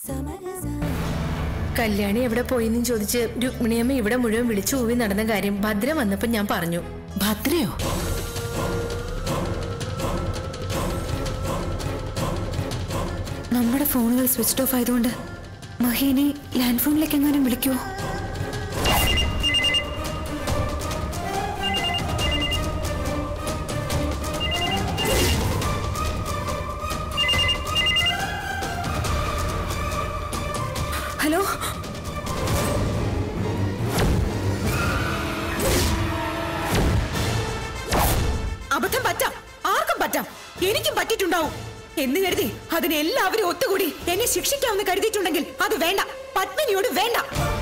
കല്യാണി എവിടെ പോയിന്നും ചോദിച്ച് രുക്മിണിയമ്മ ഇവിടെ മുഴുവൻ വിളിച്ചു കൂവി നടന്ന കാര്യം ഭദ്ര വന്നപ്പോ ഞാൻ പറഞ്ഞു ഭദ്രയോ നമ്മുടെ ഫോണുകൾ സ്വിച്ച് ഓഫ് ആയതുകൊണ്ട് മഹീനെ ലാൻഡ് ഫോണിലേക്ക് എങ്ങാനും വിളിക്കുവോ ഹലോ അബദ്ധം പറ്റാം ആർക്കും പറ്റാം എനിക്കും പറ്റിയിട്ടുണ്ടാവും എന്ന് കരുതി അതിന് എല്ലാവരും ഒത്തുകൂടി എന്നെ ശിക്ഷിക്കാമെന്ന് കരുതിയിട്ടുണ്ടെങ്കിൽ അത് വേണ്ട പത്മിനിയോട് വേണ്ട